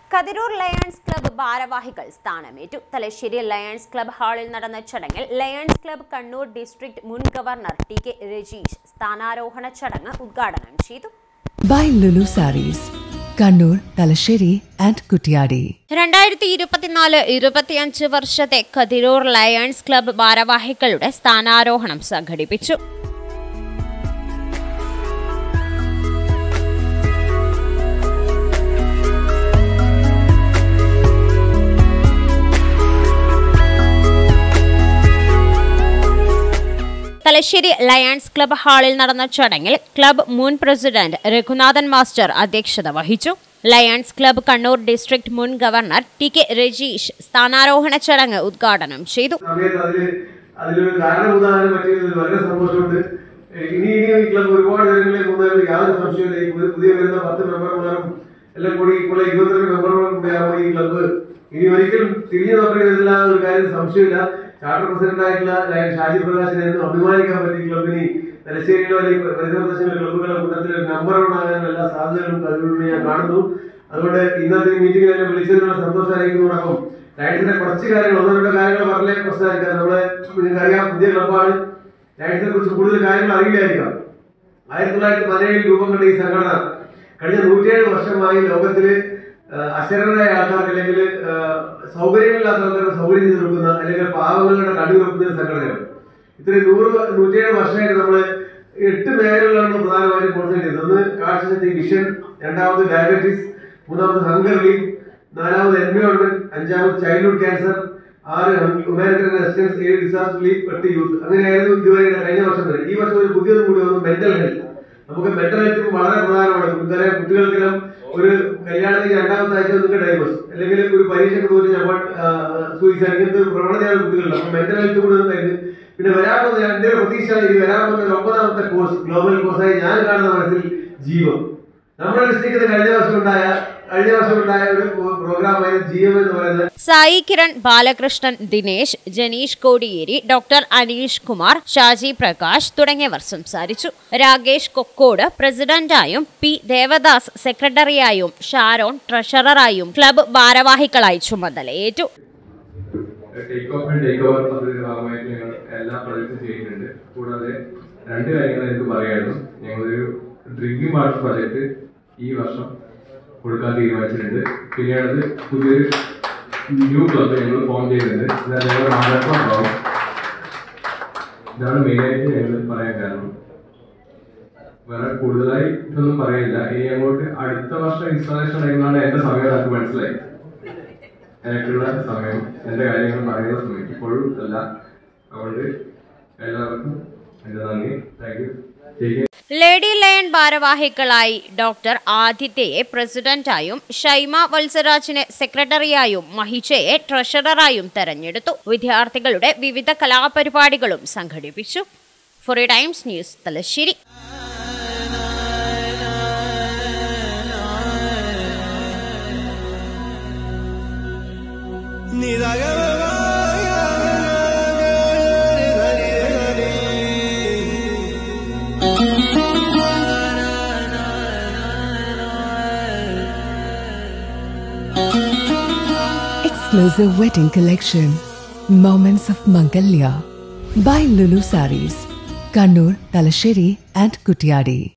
Kathirur lions club ഭാരവാഹികൾ സ്ഥാനമേറ്റു Thalassery lions club ഹാളിൽ നടന്ന ചടങ്ങിൽ ലയൺസ് ക്ലബ്ബ് കണ്ണൂർ ഡിസ്ട്രിക്ട് മുൻ ഗവർണർ ടി കെ രജീഷ് സ്ഥാനാരോഹണ ചടങ്ങ് ഉദ്ഘാടനം ചെയ്തു by Lulu Saris, Kannur, Talasheri, and Kutyadi. രണ്ടായിരത്തി ഇരുപത്തിനാല് ഇരുപത്തിയഞ്ച് വർഷത്തെ കതിരൂർ ലയൺസ് ക്ലബ്ബ് ഭാരവാഹികളുടെ സ്ഥാനാരോഹണം സംഘടിപ്പിച്ചു തലശ്ശേരി ലയൺസ് ക്ലബ്ബ് ഹാളിൽ നടന്ന ചടങ്ങിൽ ക്ലബ്ബ് മുൻ പ്രസിഡന്റ് രഘുനാഥൻ മാസ്റ്റർ അധ്യക്ഷത വഹിച്ചു ലയൺസ് ക്ലബ്ബ് കണ്ണൂർ ഡിസ്ട്രിക്ട് മുൻ ഗവർണർ ടി കെ രജീഷ് സ്ഥാനാരോഹണ ചടങ്ങ് ഉദ്ഘാടനം ചെയ്തു സമയത്ത് അതില് അതിലൊരു കാരണമുദാഹരണം പറ്റിയതിൽ വളരെ സന്തോഷമുണ്ട് ഇനി ഇനി ഈ ക്ലബ് ഒരുപാട് ജനങ്ങളെ കൊണ്ടുവരുന്ന യാതൊരു സംശയമില്ല ഈ പുതിയ- പുതിയ വരുന്ന പത്ത് മെമ്പർമാരും എല്ലാം കൂടി ഇപ്പോൾ ഇരുപത്തിരണ്ട് മെമ്പർമാരും കൂടി ആകുമ്പോൾ ഈ ക്ലബ്ബ് ഇനി ഒരിക്കലും തിരിഞ്ഞു നോക്കേണ്ടി വരുന്നില്ല ഒരു കാര്യം സംശയമില്ല ചാർട്ടർ പ്രസിഡന്റ് ആയിട്ടുള്ള ലയൺ ഷാജി പ്രകാശിനെ എന്നും അഭിമാനിക്കാൻ പറ്റിയ ക്ലബിന് തലശ്ശേരിയിലോ അല്ലെങ്കിൽ പരിസര പ്രദേശങ്ങളിലെ ക്ലബ്ബുകളുടെ കൂട്ടത്തിൽ നമ്പർ വൺ ആകാൻ എല്ലാ സാധ്യതകളും കഴിവുകളും ഞാൻ കാണുന്നു അതുകൊണ്ട് ഇന്നത്തെ ഈ മീറ്റിംഗിൽ എന്നെ വിളിച്ചതിനുള്ള സന്തോഷം അറിയിക്കുന്നതോടൊപ്പം ലയൺസിന്റെ കുറച്ച് കാര്യങ്ങൾ ഒന്നോ രണ്ടോ കാര്യങ്ങൾ പറഞ്ഞേ പ്രശ്നമായിരിക്കാം നമ്മളെ നിങ്ങൾക്ക് അറിയാം പുതിയ ക്ലബ്ബാണ് ലയൺസിനെ കുറിച്ച് കൂടുതൽ കാര്യങ്ങൾ അറിയില്ലായിരിക്കാം ആയിരത്തി തൊള്ളായിരത്തി പതിനേഴിൽ രൂപം കൊണ്ട ഈ സംഘടന കഴിഞ്ഞ നൂറ്റിയേഴ് വർഷമായി ലോകത്തില് ആ, അശരണരായ ആൾക്കാർക്ക് അല്ലെങ്കിൽ ആ, സൗകര്യങ്ങളില്ലാത്ത ആൾക്കാർക്ക് സൗകര്യം ചെയ്ത് കൊടുക്കുന്ന അല്ലെങ്കിൽ പാവങ്ങളുടെ കടി കൊടുക്കുന്ന ഒരു സംഘടനയാണ് ഇത്രയും നൂറ് വ- നൂറ്റിയേഴ് വർഷമായിട്ട് നമ്മള് എട്ട് മേഖലകളിലാണ് പ്രധാനമായിട്ടും കോൺസെൻട്രേറ്റ് ചെയ്തത് ഒന്ന് കാഴ്ചശക്തി വിഷൻ രണ്ടാമത് ഡയബറ്റീസ് മൂന്നാമത് ഹങ്കർ ലീഗ് നാലാമത് എൻവയോൺമെന്റ് അഞ്ചാമത് ചൈൽഡ്ഹുഡ് ക്യാൻസർ ആറ് ഹ്യൂമാനിറ്ററിയൻ അസിസ്റ്റൻസ് ഏഴ് ഡിസാസ്റ്റർ ലീഗ് എട്ട് യൂത്ത് അങ്ങനെയായിരുന്നു ഇതുവരെ കഴിഞ്ഞ വർഷം വരെ ഈ വർഷം ഒരു പുതിയത് കൂടി വന്നു മെന്റൽ ഹെൽത്ത് നമുക്ക് മെന്റൽ ഹെൽത്ത് വളരെ പ്രധാനമാണ് നമുക്കറിയാം കുട്ടികൾക്കെല്ലാം ഒരു കല്യാണത്തിന് രണ്ടാമത്തെ ആഴ്ച നിങ്ങൾക്ക് ഡൈവേഴ്സ് അല്ലെങ്കിൽ ഒരു പരീക്ഷയ്ക്ക് തോന്നി നമ്മൾ സൂയിസൈഡ് ഇങ്ങനത്തെ ഒരു പ്രവണതയാണ് കുട്ടികളുടെ അപ്പൊ മെന്റൽ ഹെൽത്ത് കൂടി ഉണ്ടായിരുന്നു പിന്നെ വരാൻ പോകുന്ന എന്റെ ഒരു പ്രതീക്ഷ ഇനി വരാൻ പോകുന്ന ഒരു ഒമ്പതാമത്തെ കോഴ്സ് ഗ്ലോബൽ കോഴ്സായി ഞാൻ കാണുന്ന മനസ്സിൽ ജീവം നമ്മുടെ ഡിസ്ട്രിക്റ്റിൽ കഴിഞ്ഞ വർഷം ഉണ്ടായ കഴിഞ്ഞ വർഷം ഉണ്ടായ ഒരു പ്രോഗ്രാമായിരുന്നു ജീവം എന്ന് പറയുന്നത് സായി കിരൺ ബാലകൃഷ്ണൻ ദിനേശ് ജനീഷ് കോടിയേരി ഡോക്ടർ അനീഷ് കുമാർ ഷാജി പ്രകാശ് തുടങ്ങിയവർ സംസാരിച്ചു രാകേഷ് കൊക്കോട് പ്രസിഡന്റായും പി ദേവദാസ് സെക്രട്ടറിയായും ഷാരോൺ ട്രഷററായും ക്ലബ്ബ് ഭാരവാഹികളായി ചുമതലയേറ്റു take off and take over പദ്ധതിയുടെ ഭാഗമായിട്ട് ഞങ്ങൾ എല്ലാ പ്രൊജക്റ്റും ചെയ്യുന്നുണ്ട് കൂടാതെ രണ്ട് കാര്യങ്ങൾ എനിക്ക് പറയായിരുന്നു ഞങ്ങളൊരു ഡ്രിങ്കിങ് വാട്ടർ പ്രൊജക്ട് ഈ വർഷം കൊടുക്കാൻ തീരുമാനിച്ചിട്ടുണ്ട് പിന്നെയാണത് പുതിയൊരു ന്യൂ ക്ലബ്ബ് ഞങ്ങൾ ഫോം ചെയ്യുന്നുണ്ട് ഇത് ഞങ്ങൾ മാനപ്പം ഉണ്ടാവും ഇതാണ് മെയിനായിട്ട് ഞങ്ങൾ പറയാൻ കാരണം വേറെ കൂടുതലായി ഇതൊന്നും പറയില്ല ഇനി അങ്ങോട്ട് അടുത്ത വർഷം ഇൻസ്റ്റാളേഷൻ കഴിയുന്നതാണ് എന്റെ സമയം എനിക്ക് മനസ്സിലായി എനിക്കുള്ള സമയം എന്റെ കാര്യങ്ങൾ പറയുന്ന സമയം ഇപ്പോഴും അല്ല അതുകൊണ്ട് എല്ലാവർക്കും എന്റെ നന്ദി thank you take lady lion ഭാരവാഹികളായി ഡോക്ടർ ആദിത്യയെ പ്രസിഡന്റായും ഷൈമ വത്സരാജിനെ സെക്രട്ടറിയായും മഹിജയെ ട്രഷററായും തെരഞ്ഞെടുത്തു വിദ്യാർത്ഥികളുടെ വിവിധ കലാപരിപാടികളും സംഘടിപ്പിച്ചു ഫോറി times news Thalassery Exclusive wedding collection, Moments of Mangalya, by Lulu Saris, Kannur, Talasheri, and Kutyadi.